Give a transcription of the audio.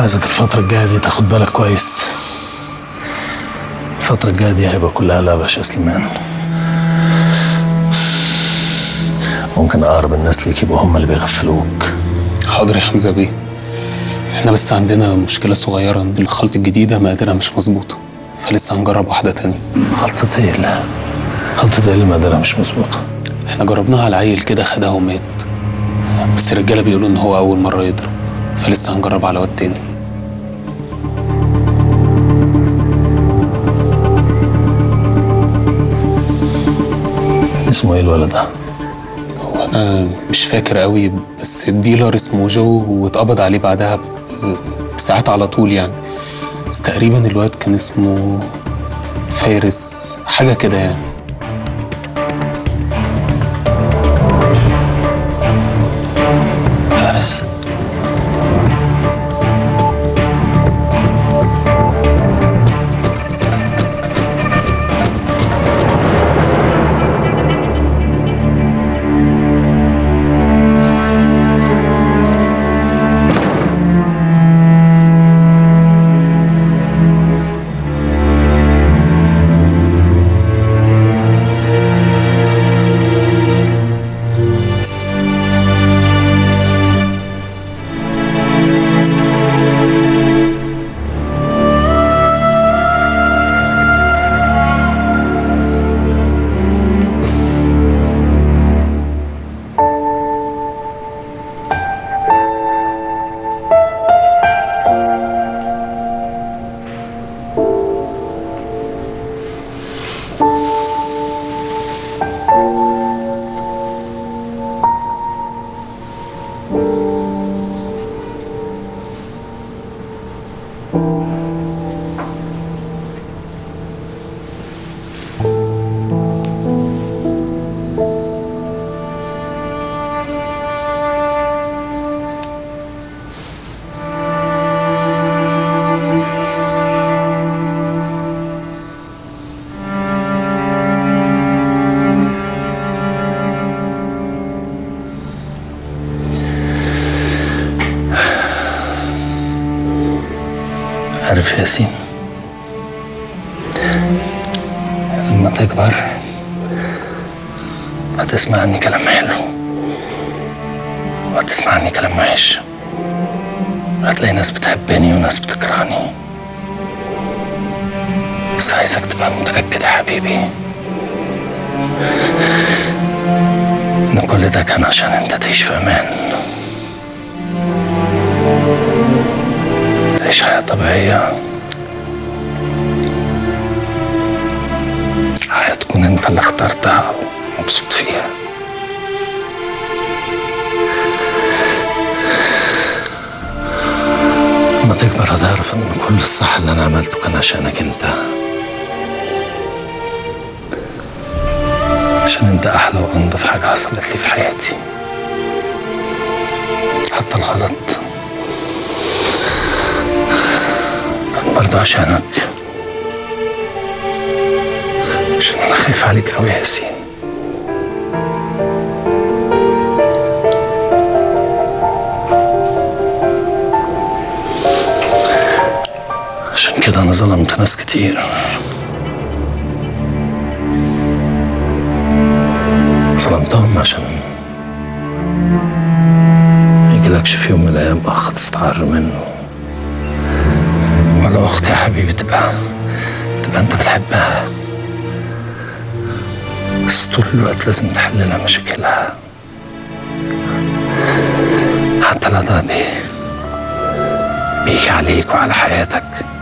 عايزك الفترة الجاية دي تاخد بالك كويس الفترة الجاية دي هيبقى كلها لعبة يا سليمان ممكن أقرب الناس ليك يبقوا هم اللي بيغفلوك حاضر يا حمزه بيه احنا بس عندنا مشكله صغيره ان الخلطه الجديده مقاديرها مش مظبوطه فلسه هنجرب واحده تانية خلطة ايه لا خلطة ايه اللي مقدرها مش مظبوطة احنا جربناها على عيل كده خدها ومات بس الرجاله بيقولوا ان هو اول مره يضرب فلسه هنجرب على واد تاني اسمه ايه الولد ده؟ انا مش فاكر قوي بس الديلر اسمه جو واتقبض عليه بعدها ب- بساعات على طول يعني بس تقريبا الواد كان اسمه فارس حاجه كده يعني فارس عارف يا ياسين لما تكبر هتسمع عني كلام حلو وهتسمع عني كلام وحش هتلاقي ناس بتحبني وناس بتكرهني بس عايزك تبقى متأكد يا حبيبي إن كل ده كان عشان أنت تعيش في أمان تعيش حياة طبيعية حياة تكون أنت اللي اخترتها ومبسوط فيها لما تكبر هتعرف إن كل الصح اللي أنا عملته كان عشانك أنت عشان أنت أحلى وأنضف حاجة حصلت لي في حياتي حتى الغلط كان برضه عشانك عشان انا خايف عليك قوي يا ياسين عشان كده انا ظلمت ناس كتير ظلمتهم عشان ما يجيلكش في يوم من الايام اخ تستعر منه ولا اخت يا حبيبي تبقى تبقى انت بتحبها بس طول الوقت لازم تحل لها مشاكلها حتى لو ده بي- بيجي عليك وعلى حياتك